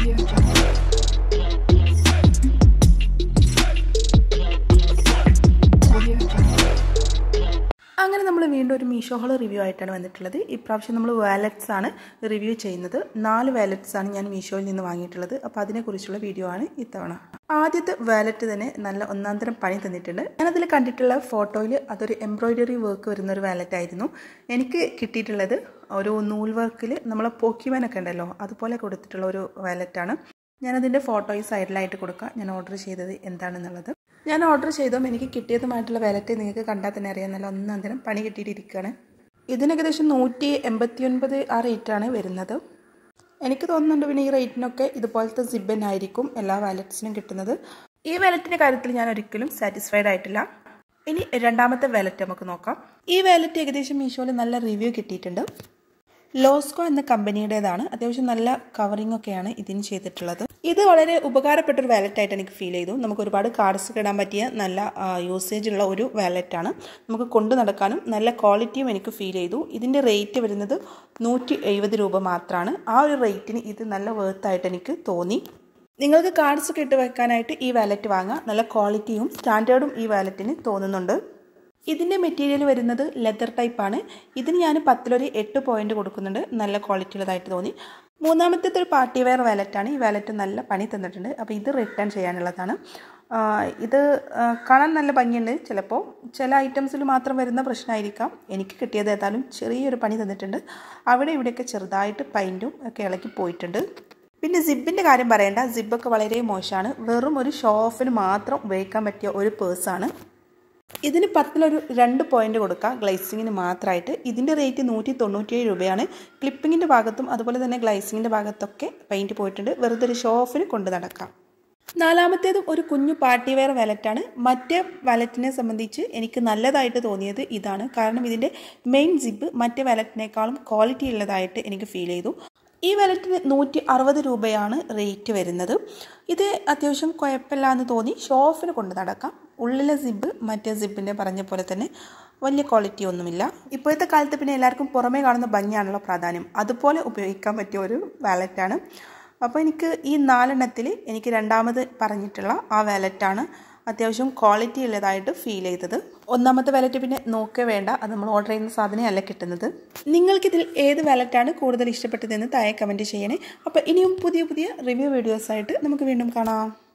Audio Jungle. Audio Jungle. അങ്ങനെ നമ്മൾ വീണ്ടും ഒരു മീഷോ ഹോൾ റിവ്യൂ ആയിട്ടാണ് വന്നിട്ടുള്ളത് ഇപ്രാവശ്യം നമ്മൾ വാലറ്റ്സ് ആണ് റിവ്യൂ ചെയ്യുന്നത് നാല് വാലറ്റ്സ് ആണ് ഞാൻ മീഷോയിൽ നിന്ന് വാങ്ങിയിട്ടുള്ളത് അപ്പോൾ അതിനെക്കുറിച്ചുള്ള വീഡിയോ ആണ് ഇത്തവണ ആദ്യത്തെ വാലറ്റ് തന്നെ നല്ല ഒന്നാം തരം പണി തന്നിട്ടുണ്ട് ഞാനതിൽ കണ്ടിട്ടുള്ള ഫോട്ടോയിൽ അതൊരു എംബ്രോയിഡറി വർക്ക് വരുന്ന ഒരു വാലറ്റ് ആയിരുന്നു എനിക്ക് കിട്ടിയിട്ടുള്ളത് ഒരു നൂൽ വർക്കിൽ നമ്മളെ പോക്കിമാനൊക്കെ ഉണ്ടല്ലോ അതുപോലെ കൊടുത്തിട്ടുള്ള ഒരു വാലറ്റാണ് ഞാനതിൻ്റെ ഫോട്ടോ ഈ സൈഡിലായിട്ട് കൊടുക്കാം ഞാൻ ഓർഡർ ചെയ്തത് എന്താണെന്നുള്ളത് ഞാൻ ഓർഡർ ചെയ്തതും എനിക്ക് കിട്ടിയതുമായിട്ടുള്ള വാലറ്റ് നിങ്ങൾക്ക് കണ്ടാൽ തന്നെ അറിയാം നല്ല ഒന്നാം തരം പണി കിട്ടിയിട്ടിരിക്കുകയാണ് ഇതിന് ഏകദേശം നൂറ്റി എൺപത്തി ഒൻപത് ആ റേറ്റാണ് വരുന്നത് എനിക്ക് തോന്നുന്നുണ്ട് പിന്നെ ഈ റേറ്റിനൊക്കെ ഇതുപോലത്തെ സിബൻ ആയിരിക്കും എല്ലാ വാലറ്റ്സിനും കിട്ടുന്നത് ഈ വാലറ്റിൻ്റെ കാര്യത്തിൽ ഞാൻ ഒരിക്കലും സാറ്റിസ്ഫൈഡ് ആയിട്ടില്ല ഇനി രണ്ടാമത്തെ വാലറ്റ് നമുക്ക് നോക്കാം ഈ വാലറ്റ് ഏകദേശം മീഷോയിൽ നല്ല റിവ്യൂ കിട്ടിയിട്ടുണ്ട് ലോസ്കോ എന്ന കമ്പനിയുടേതാണ് അത്യാവശ്യം നല്ല കവറിംഗ് ഒക്കെയാണ് ഇതിന് ചെയ്തിട്ടുള്ളത് ഇത് വളരെ ഉപകാരപ്പെട്ട ഒരു വാലറ്റ് ആയിട്ട് എനിക്ക് ഫീൽ ചെയ്തു നമുക്ക് ഒരുപാട് കാർഡ്സ് ഇടാൻ പറ്റിയ നല്ല യൂസേജ് ഉള്ള ഒരു വാലറ്റ് ആണ് നമുക്ക് കൊണ്ടു നടക്കാനും നല്ല ക്വാളിറ്റിയും എനിക്ക് ഫീൽ ചെയ്തു ഇതിൻ്റെ റേറ്റ് വരുന്നത് നൂറ്റി എഴുപത് രൂപ മാത്രമാണ് ആ ഒരു റേറ്റിന് ഇത് നല്ല വേർത്തായിട്ട് എനിക്ക് തോന്നി നിങ്ങൾക്ക് കാർഡ്സ് ഒക്കെ ഇട്ട് വെക്കാനായിട്ട് ഈ വാലറ്റ് വാങ്ങാം നല്ല ക്വാളിറ്റിയും സ്റ്റാൻഡേർഡും ഈ വാലറ്റിന് തോന്നുന്നുണ്ട് ഇതിൻ്റെ മെറ്റീരിയൽ വരുന്നത് ലെതർ ടൈപ്പാണ് ഇതിന് ഞാൻ പത്തിലൊരു എട്ട് പോയിന്റ് കൊടുക്കുന്നുണ്ട് നല്ല ക്വാളിറ്റി ഉള്ളതായിട്ട് തോന്നി മൂന്നാമത്തെ ഒരു പാർട്ടി വെയർ വാലറ്റാണ് ഈ വാലറ്റ് നല്ല പണി തന്നിട്ടുണ്ട് അപ്പോൾ ഇത് റിട്ടേൺ ചെയ്യാനുള്ളതാണ് ഇത് കാണാൻ നല്ല ഭംഗിയുണ്ട് ചിലപ്പോൾ ചില ഐറ്റംസിൽ മാത്രം വരുന്ന പ്രശ്നമായിരിക്കാം എനിക്ക് കിട്ടിയത് ഏതായാലും ചെറിയൊരു പണി തന്നിട്ടുണ്ട് അവിടെ ഇവിടെയൊക്കെ ചെറുതായിട്ട് പൈൻറ്റും ഒക്കെ ഇളക്കി പോയിട്ടുണ്ട് പിന്നെ സിബിൻ്റെ കാര്യം പറയേണ്ട സിബൊക്കെ വളരെ മോശമാണ് വെറും ഒരു ഷോ ഓഫിന് മാത്രം ഉപയോഗിക്കാൻ പറ്റിയ ഒരു പേഴ്സാണ് ഇതിന് പത്തിലൊരു രണ്ട് പോയിന്റ് കൊടുക്കാം ഗ്ലൈസിങ്ങിന് മാത്രമായിട്ട് ഇതിൻ്റെ റേറ്റ് നൂറ്റി തൊണ്ണൂറ്റിയേഴ് രൂപയാണ് ക്ലിപ്പിങ്ങിൻ്റെ ഭാഗത്തും അതുപോലെ തന്നെ ഗ്ലൈസിങ്ങിൻ്റെ ഭാഗത്തൊക്കെ പെയിൻറ്റ് പോയിട്ടുണ്ട് വെറുതെ ഒരു ഷോ ഓഫിന് കൊണ്ട് നടക്കാം നാലാമത്തേതും ഒരു കുഞ്ഞു പാർട്ടി വെയർ വാലറ്റാണ് മറ്റേ വാലറ്റിനെ സംബന്ധിച്ച് എനിക്ക് നല്ലതായിട്ട് തോന്നിയത് ഇതാണ് കാരണം ഇതിൻ്റെ മെയിൻ സിബ് മറ്റേ വാലറ്റിനേക്കാളും ക്വാളിറ്റി ഉള്ളതായിട്ട് എനിക്ക് ഫീൽ ചെയ്തു ഈ വാലറ്റിന് നൂറ്റി അറുപത് രൂപയാണ് റേറ്റ് വരുന്നത് ഇത് അത്യാവശ്യം കുഴപ്പമില്ല എന്ന് തോന്നി ഷോഫിന് കൊണ്ട് നടക്കാം ഉള്ളിലെ സിബ് മറ്റേ സിബിൻ്റെ പറഞ്ഞ പോലെ തന്നെ വലിയ ക്വാളിറ്റി ഒന്നുമില്ല ഇപ്പോഴത്തെ കാലത്ത് പിന്നെ എല്ലാവർക്കും പുറമേ കാണുന്ന ഭംഗിയാണല്ലോ പ്രാധാന്യം അതുപോലെ ഉപയോഗിക്കാൻ പറ്റിയ ഒരു വാലറ്റാണ് അപ്പോൾ എനിക്ക് ഈ നാലെണ്ണത്തിൽ എനിക്ക് രണ്ടാമത് പറഞ്ഞിട്ടുള്ള ആ വാലറ്റാണ് അത്യാവശ്യം ക്വാളിറ്റി ഉള്ളതായിട്ട് ഫീൽ ചെയ്തത് ഒന്നാമത്തെ വാലറ്റ് പിന്നെ നോക്കേ വേണ്ട അത് നമ്മൾ ഓർഡർ ചെയ്യുന്ന സാധനമല്ല കിട്ടുന്നത് നിങ്ങൾക്കിതിൽ ഏത് വാലറ്റാണ് കൂടുതൽ ഇഷ്ടപ്പെട്ടതെന്ന് താഴെ കമൻറ്റ് ചെയ്യണേ അപ്പോൾ ഇനിയും പുതിയ പുതിയ റിവ്യൂ വീഡിയോസായിട്ട് നമുക്ക് വീണ്ടും കാണാം